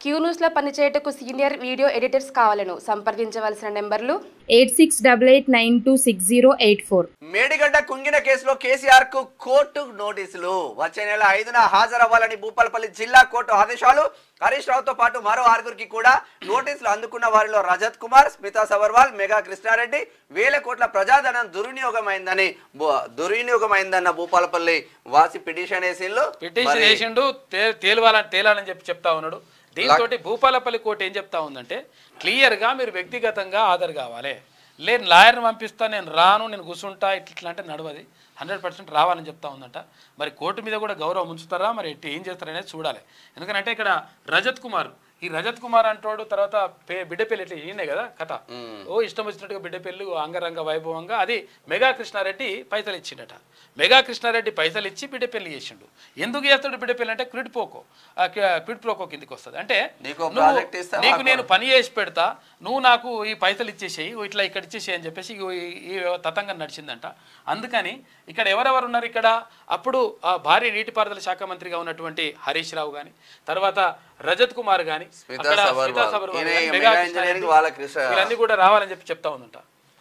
Queue న్యూస్లో పనిచేయటకు senior video editors కావాలను సంప్రదించవలసిన నెంబర్లు eight six double eight nine two six zero eight four Medigadda కుంగిన కేసులో కేసీఆర్ కు కోర్టు నోటీసులు వచ్చే నెల ఐదున హాజరవ్వాలని భూపాలపల్లి జిల్లా కోర్టు ఆదేశాలు హరీష్ రావుతో పాటు మరో ఆరుగురికి కూడా నోటీసులు అందుకున్న వారిలో రజత్ కుమార్ స్మితా సబర్వాల్ మెగా కృష్ణారెడ్డి వేల కోట్ల ప్రజాధనం దుర్వినియోగమైందని బు- దుర్వినియోగమైందన్న భూపాలపల్లి వాసి పిటిషన్ వేసిండ్లు పిటిషన్ మరి వేసిండు తే- తేలవాలని తేలాలని చెప్పి చెప్తా ఉన్నాడు దీంతో భూపాలపల్లి కోర్టు ఏం చెప్తా ఉందంటే క్లియర్గా మీరు వ్యక్తిగతంగా హాజరు కావాలి లేదు లాయర్ని పంపిస్తా నేను రాను నేను కూర్చుంటా ఇట్లా ఇట్లా అంటే నడవది హండ్రెడ్ పర్సెంట్ రావాలని చెప్తా ఉందంట మరి కోర్టు మీద కూడా గౌరవం ఉంచుతారా మరి ఎట్టి ఏం చేస్తారనేది చూడాలి ఎందుకంటే ఇక్కడ రజత్ కుమార్ ఈ రజత్ కుమార్ అంటాడు తర్వాత పే బిడ్డ పెళ్లి ఇట్లా ఈయనే కదా కథ ఓ ఇష్టం వచ్చినట్టుగా బిడ్డ పెళ్లి అంగరంగ వైభవంగా అది మెగా కృష్ణారెడ్డి పైసలు ఇచ్చిండట మెగా కృష్ణారెడ్డి పైసలు ఇచ్చి బిడ్డ పెళ్లి చేసిండు ఎందుకు చేస్తాడు బిడ్డ పెళ్లి అంటే క్విడ్ పోకో ఆ కి- క్విడ్ ప్రోకో కిందికి వస్తుంది అంటే నీకు నువ్వు- ప్రాజెక్ట్ ఇస్తా, నీకు మాకు నేను పని చేసి పెడతా నువ్వు నాకు ఈ పైసలు ఇచ్చేసేయి ఓ ఇట్లా ఇక్కడ ఇచ్చేసేయి అని చెప్పేసి ఇగో ఈ ఈ తతంగం నడిచిందంట అందుకని ఇక్కడ ఎవరెవరు ఉన్నారు ఇక్కడ అప్పుడు ఆ భారీ నీటిపారుదల శాఖ మంత్రిగా ఉన్నటువంటి హరీష్ రావు గాని తర్వాత రజత్ కుమార్ గాని స్మితా అక్కడ సబర్వాల్. స్మితా సబర్వాల్ ఈయన గాని, మెగా మెగా ఇంజనీరింగ్ కృష్ణారెడ్డి వాళ్ళ కృష్ణ- వీళ్ళన్నీ కూడా రావాలని చెప్పి చెప్తా ఉందంట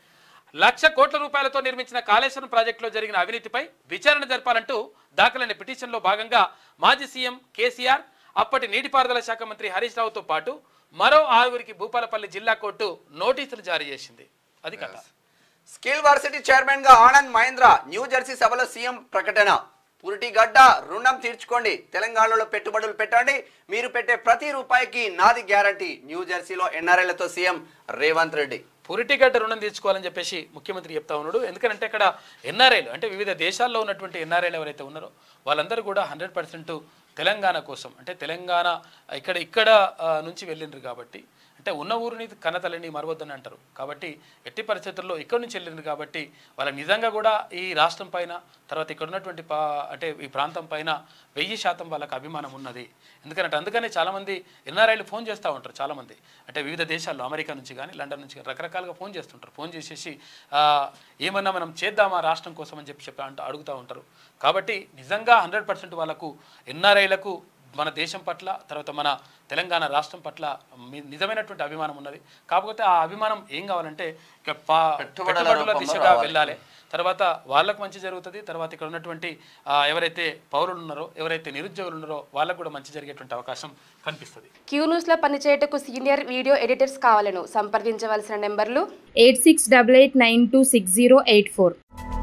లక్ష కోట్ల రూపాయలతో నిర్మించిన కాళేశ్వరం ప్రాజెక్టులో జరిగిన అవినీతిపై విచారణ జరపాలంటూ దాఖలైన పిటిషన్లో భాగంగా మాజీ సీఎం కేసీఆర్ అప్పటి నీటిపారుదల శాఖ మంత్రి హరీష్ రావుతో పాటు మరో ఆరుగురికి భూపాలపల్లి జిల్లా కోర్టు నోటీసులు జారీ చేసింది అది కథ స్కిల్ వర్సిటీ చైర్మన్ గా ఆనంద్ మహేంద్ర న్యూ జెర్సీ సభలో సీఎం ప్రకటన పురిటిగడ్డ రుణం తీర్చుకోండి తెలంగాణలో పెట్టుబడులు పెట్టండి మీరు పెట్టే ప్రతి రూపాయికి నాది గ్యారంటీ న్యూ జెర్సీలో ఎన్ఆర్ఐలతో సీఎం రేవంత్ రెడ్డి పురిటిగడ్డ రుణం తీర్చుకోవాలని చెప్పేసి ముఖ్యమంత్రి చెప్తా ఉన్నాడు ఎందుకంటే ఇక్కడ ఎన్ఆర్ఐలు అంటే వివిధ దేశాల్లో ఉన్నటువంటి ఎన్ఆర్ఐలు ఎవరైతే ఉన్నారో వాళ్ళందరూ కూడా హండ్రెడ్ పర్సెంట్ తెలంగాణ కోసం అంటే తెలంగాణ ఇక్కడ ఇక్కడ ఆ, నుంచి వెళ్ళిండ్రు కాబట్టి అంటే ఉన్న ఊరిని కన్నతల్లిని మరవద్దని అంటారు కాబట్టి ఎట్టి పరిస్థితుల్లో ఇక్కడ నుంచి వెళ్ళిండ్రు కాబట్టి వాళ్ళ నిజంగా కూడా ఈ రాష్ట్రం పైన తర్వాత ఇక్కడ ఉన్నటువంటి పా అంటే ఈ ప్రాంతం పైన వెయ్యి శాతం వాళ్ళకి అభిమానం ఉన్నది ఎందుకంటే అందుకనే చాలామంది ఎన్ఆర్ఐలు ఫోన్ చేస్తూ ఉంటారు చాలామంది అంటే వివిధ దేశాల్లో అమెరికా నుంచి కానీ లండన్ నుంచి కానీ రకరకాలుగా ఫోన్ చేస్తుంటారు ఫోన్ చేసేసి ఆ, ఏమన్నా మనం చేద్దామా రాష్ట్రం కోసం అని చెప్పి చెప్పి అంట అడుగుతూ ఉంటారు కాబట్టి నిజంగా హండ్రెడ్ పర్సెంట్ వాళ్ళకు ఎన్ఆర్ఐలకు మన దేశం పట్ల తర్వాత మన తెలంగాణ రాష్ట్రం పట్ల మీ- నిజమైనటువంటి అభిమానం ఉన్నది కాకపోతే ఆ అభిమానం ఏం కావాలంటే ఇక పా- పెట్టుబడుల పెట్టుబడుల రూపంలో దిశగా రావాలి. వెళ్ళాలి తర్వాత వాళ్ళకు మంచి జరుగుతుంది తర్వాత ఇక్కడ ఉన్నటువంటి ఆ, ఎవరైతే పౌరులు ఉన్నారో ఎవరైతే నిరుద్యోగులు ఉన్నారో వాళ్ళకు కూడా మంచి జరిగేటువంటి అవకాశం కనిపిస్తుంది క్యూ న్యూస్లో పనిచేయటకు సీనియర్ వీడియో ఎడిటర్స్ కావాలను సంప్రదించవలసిన నెంబర్లు eight six double eight nine two six zero eight four